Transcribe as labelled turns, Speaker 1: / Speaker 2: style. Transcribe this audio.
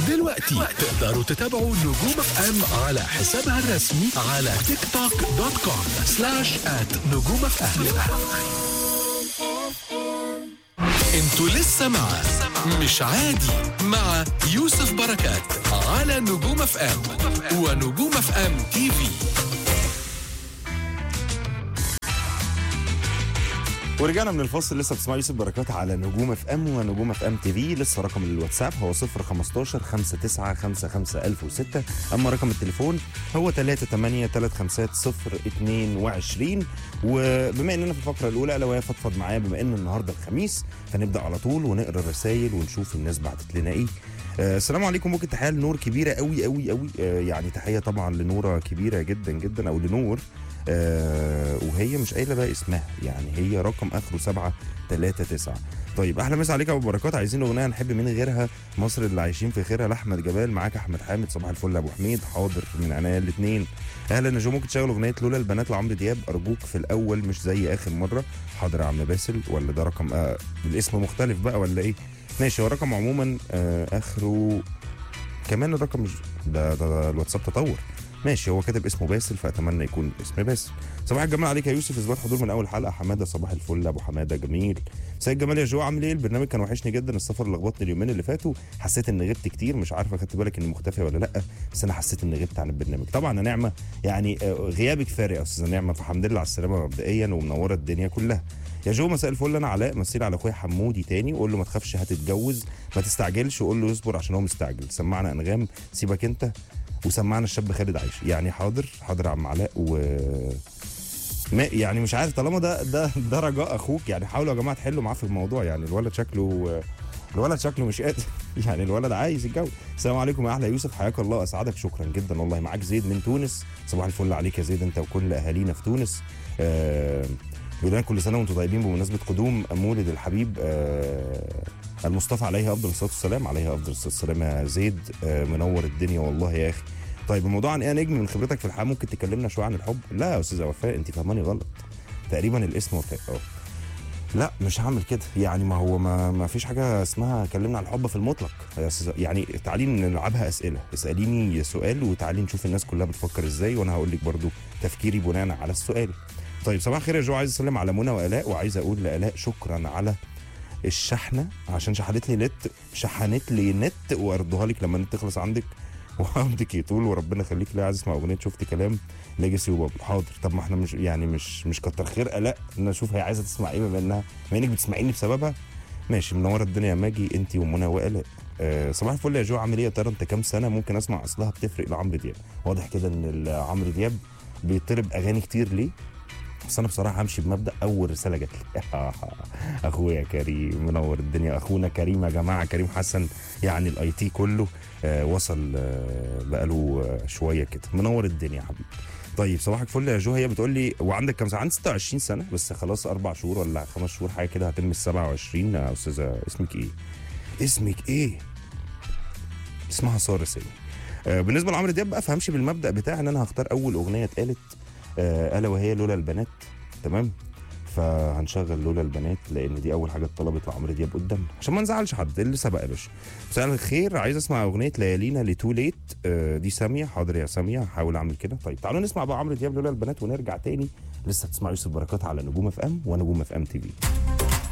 Speaker 1: دلوقتي تقدروا تتابعوا نجوم اف ام على حسابها الرسمي على تيك توك دوت كوم سلاش ات نجوم اف ام انتوا لسه مع مش عادي مع يوسف بركات على نجوم اف ام ونجوم اف ام تي في
Speaker 2: ورجعنا من الفاصل لسه بتسمعوا يوسف بركات على نجوم اف ام ونجوم اف ام تي في لسه رقم الواتساب هو 015 59 1006 اما رقم التليفون هو 38 350 وبما اننا في الفقره الاولى الا وهي فضفض معايا بما ان النهارده الخميس فنبدا على طول ونقرا الرسائل ونشوف الناس بعتت لنا ايه آه، السلام عليكم ممكن تحيه لنور كبيره قوي قوي قوي آه، يعني تحيه طبعا لنوره كبيره جدا جدا او لنور آه وهي مش قايله بقى اسمها يعني هي رقم اخره 7 3 9 طيب احلى مسا عليك يا ابو بركات عايزين اغنيه نحب من غيرها مصر اللي عايشين في خيرها لاحمد جبال معاك احمد حامد صباح الفل يا ابو حميد حاضر من عينيا الاثنين اهلا يا جو ممكن تشغل اغنيه لولا البنات لعمرو دياب ارجوك في الاول مش زي اخر مره حاضر يا عم باسل ولا ده رقم آه الاسم مختلف بقى ولا ايه ماشي هو الرقم عموما آه اخره كمان الرقم مش ده, ده, ده الواتساب تطور ماشي هو كاتب اسمه باسل فاتمنى يكون اسم باسل صباح الجمال عليك يا يوسف اثبات حضور من اول حلقه حماده صباح الفل ابو حماده جميل سيد جمال يا جو عامل ايه البرنامج كان وحشني جدا السفر لخبطني اليومين اللي فاتوا حسيت اني غبت كتير مش عارفه خدت بالك اني مختفي ولا لا بس انا حسيت اني غبت عن البرنامج طبعا يا نعمه يعني آه، غيابك فارق يا استاذه نعمه فالحمد لله على السلامه مبدئيا ومنوره الدنيا كلها يا جو مساء الفل انا علاء مثيل على اخويا حمودي تاني وقول له ما تخافش هتتجوز ما تستعجلش وقول له اصبر عشان هو مستعجل سمعنا انغام سيبك انت وسمعنا الشاب خالد عايش يعني حاضر حاضر يا عم علاء و ما يعني مش عارف طالما ده ده ده رجاء اخوك يعني حاولوا يا جماعه تحلوا معاه في الموضوع يعني الولد شكله الولد شكله مش قادر يعني الولد عايز يتجوز السلام عليكم يا احلى يوسف حياك الله اسعدك شكرا جدا والله معاك زيد من تونس صباح الفل عليك يا زيد انت وكل اهالينا في تونس آه بيقول لنا كل سنه وانتم طيبين بمناسبه قدوم مولد الحبيب آه المصطفى عليه افضل الصلاه والسلام عليه افضل الصلاه والسلام يا زيد آه منور الدنيا والله يا اخي طيب الموضوع عن ايه يا نجم من خبرتك في الحياه ممكن تكلمنا شويه عن الحب لا يا استاذه وفاء انت فاهماني غلط تقريبا الاسم وفاء اه لا مش هعمل كده يعني ما هو ما, ما فيش حاجه اسمها كلمنا عن الحب في المطلق يا أستاذة. يعني تعالي نلعبها اسئله اساليني سؤال وتعالي نشوف الناس كلها بتفكر ازاي وانا هقول لك برضو تفكيري بناء على السؤال طيب صباح الخير يا جو عايز اسلم على منى والاء وعايز اقول لالاء شكرا على الشحنه عشان شحنت لي نت شحنت لي نت واردها لك لما النت تخلص عندك وعندك يطول وربنا يخليك ليه عايز اسمع اغنيه شفت كلام ليجاسي وبابل حاضر طب ما احنا مش يعني مش مش كتر خير الاء ان اشوف هي عايزه تسمع ايه بما انها بما انك بتسمعيني بسببها ماشي منوره الدنيا يا ماجي انت ومنى والاء آه صباح الفل يا جو عامل ايه يا ترى انت كام سنه ممكن اسمع اصلها بتفرق لعمرو دياب واضح كده ان ال- عمرو دياب بيطلب اغاني كتير ليه بس انا بصراحه همشي بمبدا اول رساله جات لي اخويا كريم منور الدنيا اخونا كريم يا جماعه كريم حسن يعني الاي تي كله آه وصل آه بقاله آه شويه كده منور الدنيا يا حبيبي طيب صباحك فل يا جو هي بتقول لي وعندك كام سنه عندي 26 سنه بس خلاص اربع شهور ولا خمس شهور حاجه كده هتلمس 27 يا استاذه اسمك ايه اسمك ايه اسمها ساره سامي آه بالنسبه لعمرو دياب بقى فهمشي بالمبدا بتاع ان انا هختار اول اغنيه اتقالت آه الا وهي لولا البنات تمام فهنشغل لولا البنات لان دي اول حاجه اتطلبت لعمرو دياب قدامنا عشان ما نزعلش حد اللي سبق يا باشا مساء الخير عايز اسمع اغنيه ليالينا لتو ليت آه دي ساميه حاضر يا ساميه هحاول اعمل كده طيب تعالوا نسمع بقى عمرو دياب لولا البنات ونرجع تاني لسه بتسمع يوسف بركات على نجوم اف ام ونجوم اف ام تي في